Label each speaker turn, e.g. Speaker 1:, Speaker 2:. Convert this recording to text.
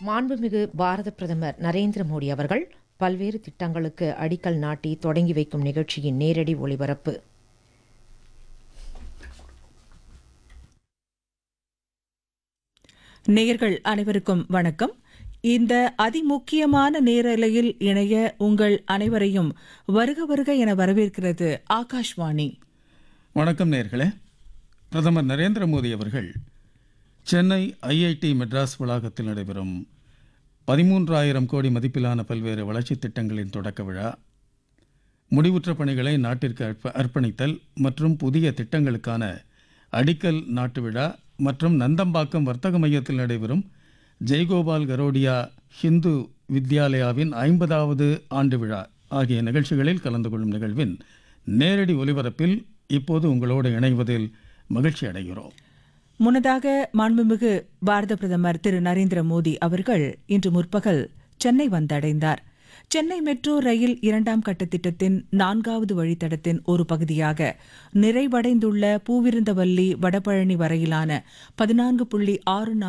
Speaker 1: மாண்புமிகு பாரத பிரதமர் நரேந்திர மோடி அவர்கள் பல்வேறு திட்டங்களுக்கு அடிக்கல் நாட்டி தொடங்கி வைக்கும் நிகழ்ச்சியின் நேரடி ஒளிபரப்பு
Speaker 2: நேயர்கள் அனைவருக்கும் வணக்கம் இந்த அதிமுக்கியமான நேரலையில் இணைய உங்கள் அனைவரையும் வருக வருக என வரவேற்கிறது ஆகாஷ்வாணி
Speaker 3: வணக்கம் நேர்களே பிரதமர் நரேந்திர மோடி அவர்கள் சென்னை ஐஐடி மெட்ராஸ் வளாகத்தில் நடைபெறும் பதிமூன்றாயிரம் கோடி மதிப்பிலான பல்வேறு வளர்ச்சித் திட்டங்களின் தொடக்க விழா முடிவுற்ற பணிகளை நாட்டிற்கு அர்ப்ப அர்ப்பணித்தல் மற்றும் புதிய திட்டங்களுக்கான அடிக்கல் நாட்டு விழா மற்றும் நந்தம்பாக்கம் வர்த்தக மையத்தில் நடைபெறும் ஜெய்கோபால் கரோடியா ஹிந்து வித்யாலயாவின் ஐம்பதாவது ஆண்டு விழா ஆகிய நிகழ்ச்சிகளில் கலந்து கொள்ளும் நிகழ்வின் நேரடி ஒலிபரப்பில் இப்போது உங்களோடு இணைவதில் மகிழ்ச்சி அடைகிறோம்
Speaker 2: முன்னதாக மாண்புமிகு பாரத பிரதமர் திரு நரேந்திர மோடி அவர்கள் இன்று முற்பகல் சென்னை வந்தடைந்தார் சென்னை மெட்ரோ ரயில் இரண்டாம் கட்ட திட்டத்தின் நான்காவது வழித்தடத்தின் ஒரு பகுதியாக நிறைவடைந்துள்ள பூவிருந்தவல்லி வடபழனி வரையிலான பதினான்கு புள்ளி ஆறு